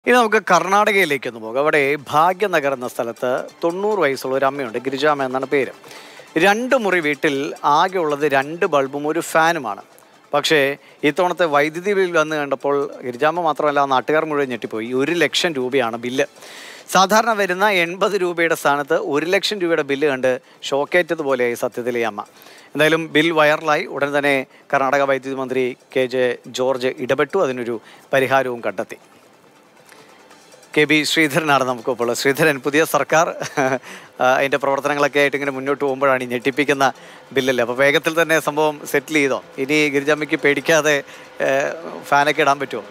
ഇനി നമുക്ക് കർണാടകയിലേക്ക് ഒന്ന് പോകാം അവിടെ ഭാഗ്യനഗർ എന്ന സ്ഥലത്ത് തൊണ്ണൂറ് വയസ്സുള്ള ഒരു അമ്മയുണ്ട് ഗിരിജാമ എന്നാണ് പേര് രണ്ട് മുറി വീട്ടിൽ ആകെ ഉള്ളത് രണ്ട് ബൾബും ഒരു ഫാനുമാണ് പക്ഷേ ഇത്തവണത്തെ വൈദ്യുതി ബിൽ വന്ന് കണ്ടപ്പോൾ ഗിരിജാമ മാത്രമല്ല നാട്ടുകാർ മുഴുവൻ ഞെട്ടിപ്പോയി ഒരു ലക്ഷം രൂപയാണ് ബില്ല് സാധാരണ വരുന്ന എൺപത് രൂപയുടെ സ്ഥാനത്ത് ഒരു ലക്ഷം രൂപയുടെ ബില്ല് കണ്ട് ഷോക്കേറ്റതുപോലെയായി സത്യത്തിൽ ഈ അമ്മ എന്തായാലും ബിൽ വൈറലായി ഉടൻ തന്നെ കർണാടക വൈദ്യുതി മന്ത്രി കെ ജെ ജോർജ് ഇടപെട്ടു അതിനൊരു പരിഹാരവും കണ്ടെത്തി കെ ബി ശ്രീധരനാണ് നമുക്കിപ്പോൾ ഉള്ളത്. ശ്രീധരൻ പുതിയ സർക്കാർ ആ, അതിൻ്റെ പ്രവർത്തനങ്ങളൊക്കെ ആയിട്ട് ഇങ്ങനെ മുന്നോട്ട് പോകുമ്പോഴാണ് ഈ ഞെട്ടിപ്പിക്കുന്ന ബില്ലല്ലേ അപ്പോൾ വേഗത്തിൽ തന്നെ സംഭവം സെറ്റിൽ ചെയ്തോ ഇനി ഗിരിജാമ്മയ്ക്ക് പേടിക്കാതെ ഏ, ഫാനൊക്കെ ഇടാൻ പറ്റുമോ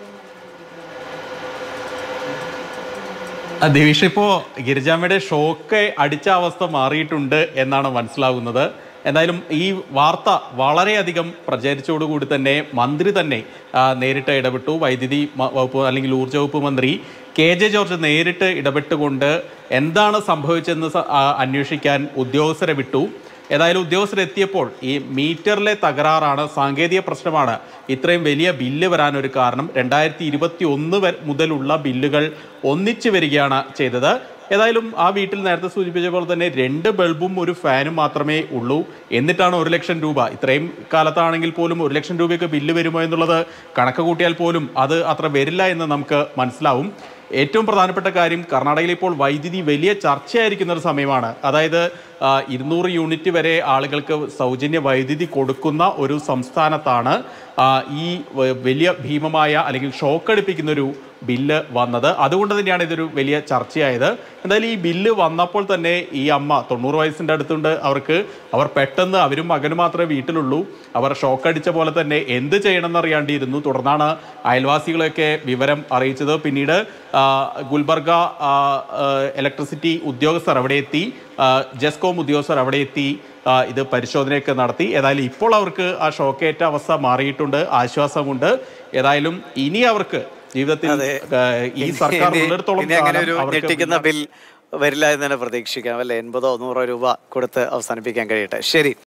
ആ, ദിവിഷ ഇപ്പോ ഗിരിജാമ്മയുടെ ഷോക്ക് അടിച്ച അവസ്ഥ മാറിയിട്ടുണ്ട് എന്നാണ് മനസ്സിലാകുന്നത് എന്തായാലും ഈ വാർത്ത വളരെയധികം പ്രചരിച്ചോടുകൂടി തന്നെ മന്ത്രി തന്നെ ആ, നേരിട്ട് ഇടപെട്ടു വൈദ്യുതി മ- വകുപ്പ് അല്ലെങ്കിൽ ഊർജ്ജ വകുപ്പ് മന്ത്രി കെ ജെ ജോർജ് നേരിട്ട് ഇടപെട്ടുകൊണ്ട് എന്താണ് സംഭവിച്ചതെന്ന് സ- ആ, അന്വേഷിക്കാൻ ഉദ്യോഗസ്ഥരെ വിട്ടു ഏതായാലും ഉദ്യോഗസ്ഥരെത്തിയപ്പോൾ ഈ മീറ്ററിലെ തകരാറാണ് സാങ്കേതിക പ്രശ്നമാണ് ഇത്രയും വലിയ ബില്ല് വരാനൊരു കാരണം രണ്ടായിരത്തി ഇരുപത്തി ഒന്ന് മുതലുള്ള ബില്ലുകൾ ഒന്നിച്ചു വരികയാണ് ചെയ്തത് ഏതായാലും ആ വീട്ടിൽ നേരത്തെ സൂചിപ്പിച്ച പോലെ തന്നെ രണ്ട് ബൾബും ഒരു ഫാനും മാത്രമേ ഉള്ളൂ എന്നിട്ടാണ് ഒരു ലക്ഷം രൂപ ഇത്രയും കാലത്താണെങ്കിൽ പോലും ഒരു ലക്ഷം രൂപയ്ക്ക് ബില്ല് വരുമോ എന്നുള്ളത് കണക്ക് കൂട്ടിയാൽ പോലും അത് അത്ര വരില്ല എന്ന് നമുക്ക് മനസ്സിലാവും ഏറ്റവും പ്രധാനപ്പെട്ട കാര്യം കർണാടകയിൽ ഇപ്പോൾ വൈദ്യുതി വലിയ ചർച്ചയായിരിക്കുന്ന ഒരു സമയമാണ് അതായത് ആ, ഇരുന്നൂറ് യൂണിറ്റ് വരെ ആളുകൾക്ക് സൗജന്യ വൈദ്യുതി കൊടുക്കുന്ന ഒരു സംസ്ഥാനത്താണ് ആ, ഈ വ- വലിയ ഭീമമായ അല്ലെങ്കിൽ ഷോക്ക് അടിപ്പിക്കുന്ന ഒരു ബില്ല് വന്നത് അതുകൊണ്ട് തന്നെയാണ് ഇതൊരു വലിയ ചർച്ചയായത് എന്തായാലും ഈ ബില്ല് വന്നപ്പോൾ തന്നെ ഈ അമ്മ തൊണ്ണൂറ് വയസ്സിൻ്റെ അടുത്തുണ്ട് അവർക്ക് അവർ പെട്ടെന്ന് അവരും മകനും മാത്രമേ വീട്ടിലുള്ളൂ അവർ ഷോക്ക് അടിച്ച പോലെ തന്നെ എന്ത് ചെയ്യണമെന്ന് അറിയാണ്ടിരുന്നു തുടർന്നാണ് അയൽവാസികളെയൊക്കെ വിവരം അറിയിച്ചത് പിന്നീട് ആ, ഗുൽബർഗ ആ, ആ, ഇലക്ട്രിസിറ്റി ഉദ്യോഗസ്ഥർ അവിടെ എത്തി ആ, ജെസ്കോം ഉദ്യോഗസ്ഥർ അവിടെ എത്തി ആ, ഇത് പരിശോധനയൊക്കെ നടത്തി ഏതായാലും ഇപ്പോൾ അവർക്ക് ആ ഷോക്കേറ്റ അവസ്ഥ മാറിയിട്ടുണ്ട് ആശ്വാസമുണ്ട് ഏതായാലും ഇനി അവർക്ക് ജീവിതത്തിൽ അതെ. ആ, ഈ സർക്കാർ ഇനി- ഉള്ളിടത്തോളം ഇനി അങ്ങനെ ഒരു കാലം അവർക്ക് ഞെട്ടിക്കുന്ന ബിൽ വരില്ല എന്ന് തന്നെ പ്രതീക്ഷിക്കാം അല്ലെ എൺപതോ നൂറോ രൂപ കൊടുത്ത് അവസാനിപ്പിക്കാൻ കഴിയട്ടെ ശരി